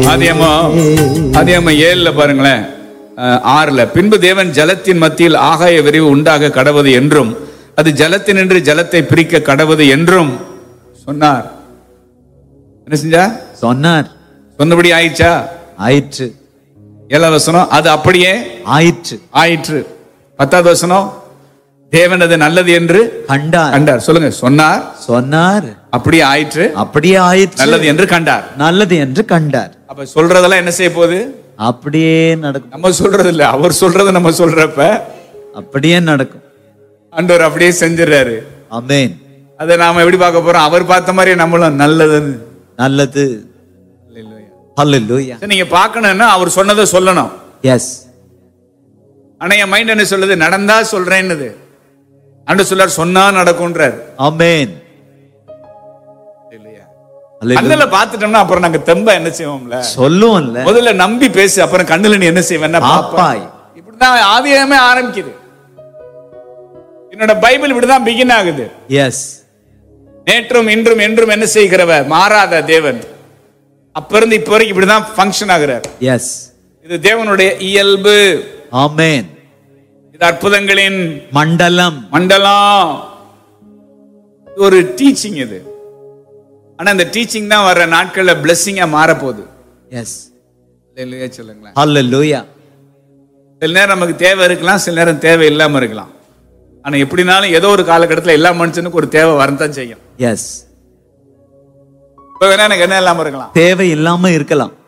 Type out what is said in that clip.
ஆதியமா ஆதியமா ஏழுல பாருங்களேன் அஹ், ஆறுல பின்பு தேவன் ஜலத்தின் மத்தியில் ஆகாய விரிவு உண்டாக கடவது என்றும் அது ஜலத்தினின்று ஜலத்தை பிரிக்க கடவது என்றும் சொன்னார் என்ன செஞ்சா சொன்னார் சொன்னபடி ஆயிடுச்சா ஆயிற்று ஏழாவது வசனம் அது அப்படியே ஆயிற்று ஆயிற்று பத்தாவது வசனம் தேவன் அது நல்லது என்று கண்டார் கண்டார் சொல்லுங்க சொன்னார் சொன்னார் அப்படியே ஆயிற்று அப்படியே ஆயிற்று நல்லது என்று கண்டார் நல்லது என்று கண்டார் அப்ப சொல்றதெல்லாம் என்ன செய்ய போகுது அப்படியே நடக்கும் நம்ம சொல்றது இல்ல அவர் சொல்றதை நம்ம சொல்றப்ப அப்படியே நடக்கும் ஆண்டவர் அப்படியே செஞ்சிடறாரு அமேன் அதை நாம எப்படி பார்க்க போறோம் அவர் பார்த்த மாதிரி நம்மளும் நல்லதுன்னு நல்லது ஹalleluya சரி, நீங்க பார்க்கணும்னா அவர் சொன்னதை சொல்லணும் எஸ் ஆனா என் மைண்ட் என்ன சொல்லுது நடந்தா சொல்றேன்னுது ஆண்டு சொல்லார் சொன்னா நடக்கும்ன்றார் அமேன் இல்லையா Hallelujah. கண்ணுல பாத்துட்டோம்னா அப்புறம் நாங்க தெம்பா என்ன செய்வோம்ல சொல்லுவோம்ல முதல்ல நம்பி பேசு அப்புறம் கண்ணுல நீ என்ன செய்வேன்னா பாப்பா பாப்பாய் இப்படிதான் ஆதியமே ஆரம்பிக்குது என்னோட பைபிள் இப்படிதான் பிகின் ஆகுது எஸ் நேற்றும் இன்றும் என்றும் என்ன செய்கிறவர் மாறாத தேவன் அப்ப இருந்து இப்ப வரைக்கும் இப்படிதான் ஃபங்க்ஷன் ஆகுறார் எஸ் இது தேவனுடைய இயல்பு ஆமென் இது அற்புதங்களின் மண்டலம் மண்டலம் இது ஒரு டீச்சிங் இது ஆனா இந்த டீச்சிங் தான் வர்ற நாட்கள்ல பிளெஸ்ஸிங்கா மாறப்போகுது எஸ் இல்லையா சொல்லுங்களேன் ஹalleluya சில நேரம் நமக்கு தேவை இருக்கலாம் சில நேரம் தேவை இல்லாம இருக்கலாம் ஆனா எப்படினாலும் ஏதோ ஒரு காலகட்டத்துல எல்லா மனுஷனுக்கும் ஒரு தேவை வரத்தான் செய்யும் எஸ் இப்ப வேணா எனக்கு என்ன இல்லாம இருக்கலாம் தேவை இல்லாம இருக்கலாம்